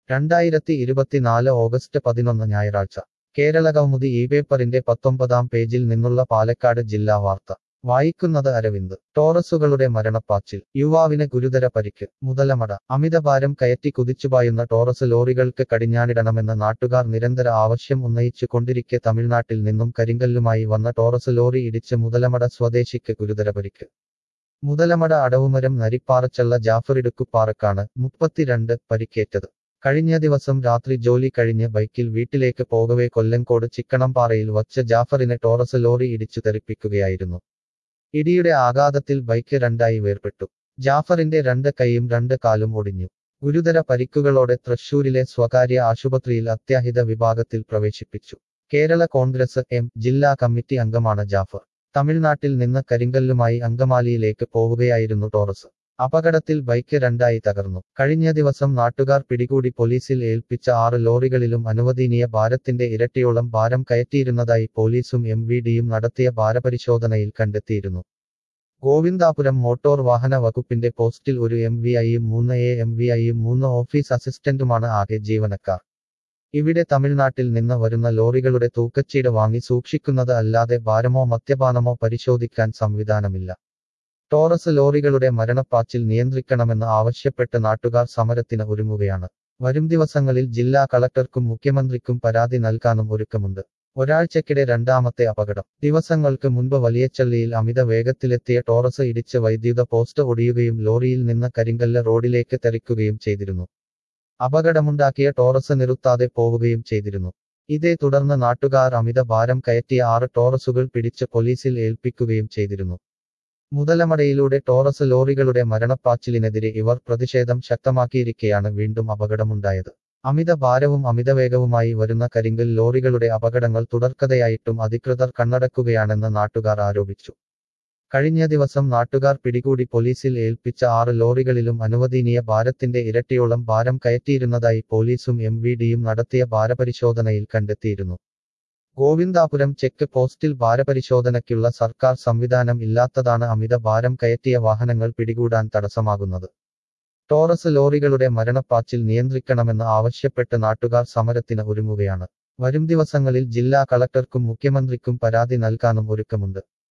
രണ്ടായിരത്തി ഇരുപത്തിനാല് ഓഗസ്റ്റ് പതിനൊന്ന് ഞായറാഴ്ച കേരളകൗമുദി ഈ പേപ്പറിന്റെ പത്തൊമ്പതാം പേജിൽ നിന്നുള്ള പാലക്കാട് ജില്ലാ വാർത്ത വായിക്കുന്നത് അരവിന്ദ് ടോറസുകളുടെ മരണപ്പാച്ചിൽ യുവാവിന് ഗുരുതര പരിക്ക് മുതലമട അമിതഭാരം കയറ്റി കുതിച്ചുപായുന്ന ടോറസ് ലോറികൾക്ക് കടിഞ്ഞാണിടണമെന്ന് നാട്ടുകാർ നിരന്തര ആവശ്യം ഉന്നയിച്ചു കൊണ്ടിരിക്കെ തമിഴ്നാട്ടിൽ നിന്നും കരിങ്കല്ലുമായി വന്ന ടോറസ് ലോറി ഇടിച്ച് മുതലമട സ്വദേശിക്ക് ഗുരുതര പരിക്ക് മുതലമട അടവുമരം നരിപ്പാറച്ചള്ള ജാഫറിടുക്കുപ്പാറക്കാണ് മുപ്പത്തിരണ്ട് പരിക്കേറ്റത് കഴിഞ്ഞ ദിവസം രാത്രി ജോലി കഴിഞ്ഞ് ബൈക്കിൽ വീട്ടിലേക്ക് പോകവെ കൊല്ലങ്കോട് ചിക്കണംപാറയിൽ വച്ച ജാഫറിനെ ടോറസ് ലോറി ഇടിച്ചു തെറിപ്പിക്കുകയായിരുന്നു ഇടിയുടെ ആഘാതത്തിൽ ബൈക്ക് രണ്ടായി വേർപെട്ടു ജാഫറിന്റെ രണ്ട് കൈയും രണ്ട് കാലും ഒടിഞ്ഞു ഗുരുതര പരിക്കുകളോടെ തൃശൂരിലെ സ്വകാര്യ ആശുപത്രിയിൽ അത്യാഹിത വിഭാഗത്തിൽ പ്രവേശിപ്പിച്ചു കേരള കോൺഗ്രസ് എം ജില്ലാ കമ്മിറ്റി അംഗമാണ് ജാഫർ തമിഴ്നാട്ടിൽ നിന്ന് കരിങ്കല്ലുമായി അങ്കമാലിയിലേക്ക് പോവുകയായിരുന്നു ടോറസ് അപകടത്തിൽ ബൈക്ക് രണ്ടായി തകർന്നു കഴിഞ്ഞ ദിവസം നാട്ടുകാർ പിടികൂടി പോലീസിൽ ഏൽപ്പിച്ച ആറ് ലോറികളിലും അനുവദനീയ ഭാരത്തിന്റെ ഇരട്ടിയോളം ഭാരം കയറ്റിയിരുന്നതായി പോലീസും എം വി ഡിയും നടത്തിയ ഭാരപരിശോധനയിൽ കണ്ടെത്തിയിരുന്നു ഗോവിന്ദാപുരം മോട്ടോർ വാഹന വകുപ്പിന്റെ പോസ്റ്റിൽ ഒരു എം വി ഐയും മൂന്ന് എ എം വി ഐയും മൂന്ന് ഓഫീസ് അസിസ്റ്റന്റുമാണ് ആകെ ജീവനക്കാർ ഇവിടെ തമിഴ്നാട്ടിൽ നിന്ന് വരുന്ന ലോറികളുടെ തൂക്കച്ചീട് വാങ്ങി സൂക്ഷിക്കുന്നത് അല്ലാതെ ഭാരമോ മദ്യപാനമോ പരിശോധിക്കാൻ സംവിധാനമില്ല ടോറസ് ലോറികളുടെ മരണപ്പാച്ചിൽ നിയന്ത്രിക്കണമെന്ന് ആവശ്യപ്പെട്ട് നാട്ടുകാർ സമരത്തിന് ഒരുങ്ങുകയാണ് വരും ദിവസങ്ങളിൽ ജില്ലാ കളക്ടർക്കും മുഖ്യമന്ത്രിക്കും പരാതി നൽകാനും ഒരുക്കമുണ്ട് ഒരാഴ്ചക്കിടെ രണ്ടാമത്തെ അപകടം ദിവസങ്ങൾക്ക് മുൻപ് വലിയച്ചള്ളിയിൽ അമിത വേഗത്തിലെത്തിയ ടോറസ് ഇടിച്ച് വൈദ്യുത പോസ്റ്റ് ഒടിയുകയും ലോറിയിൽ നിന്ന് കരിങ്കല്ല് റോഡിലേക്ക് തെറിക്കുകയും ചെയ്തിരുന്നു അപകടമുണ്ടാക്കിയ ടോറസ് നിർത്താതെ പോവുകയും ചെയ്തിരുന്നു ഇതേ തുടർന്ന് നാട്ടുകാർ അമിത ഭാരം കയറ്റിയ ആറ് ടോറസുകൾ പിടിച്ച് പോലീസിൽ ഏൽപ്പിക്കുകയും ചെയ്തിരുന്നു മുതലമടയിലൂടെ ടോറസ് ലോറികളുടെ മരണപ്പാച്ചിലിനെതിരെ ഇവർ പ്രതിഷേധം ശക്തമാക്കിയിരിക്കെയാണ് വീണ്ടും അപകടമുണ്ടായത് അമിത ഭാരവും അമിതവേഗവുമായി വരുന്ന കരിങ്കൽ ലോറികളുടെ അപകടങ്ങൾ തുടർക്കഥയായിട്ടും അധികൃതർ കണ്ണടക്കുകയാണെന്ന് നാട്ടുകാർ ആരോപിച്ചു കഴിഞ്ഞ ദിവസം നാട്ടുകാർ പിടികൂടി പോലീസിൽ ഏൽപ്പിച്ച ആറ് ലോറികളിലും അനുവദനീയ ഭാരത്തിന്റെ ഇരട്ടിയോളം ഭാരം കയറ്റിയിരുന്നതായി പോലീസും എം വി ഡിയും നടത്തിയ ഭാരപരിശോധനയിൽ കണ്ടെത്തിയിരുന്നു ഗോവിന്ദാപുരം ചെക്ക് പോസ്റ്റിൽ ഭാരപരിശോധനയ്ക്കുള്ള സർക്കാർ സംവിധാനം ഇല്ലാത്തതാണ് അമിത ഭാരം കയറ്റിയ വാഹനങ്ങൾ പിടികൂടാൻ തടസ്സമാകുന്നത് ടോറസ് ലോറികളുടെ മരണപ്പാച്ചിൽ നിയന്ത്രിക്കണമെന്ന് ആവശ്യപ്പെട്ട് നാട്ടുകാർ സമരത്തിന് ഒരുങ്ങുകയാണ് വരും ദിവസങ്ങളിൽ ജില്ലാ കളക്ടർക്കും മുഖ്യമന്ത്രിക്കും പരാതി നൽകാനും ഒരുക്കമുണ്ട്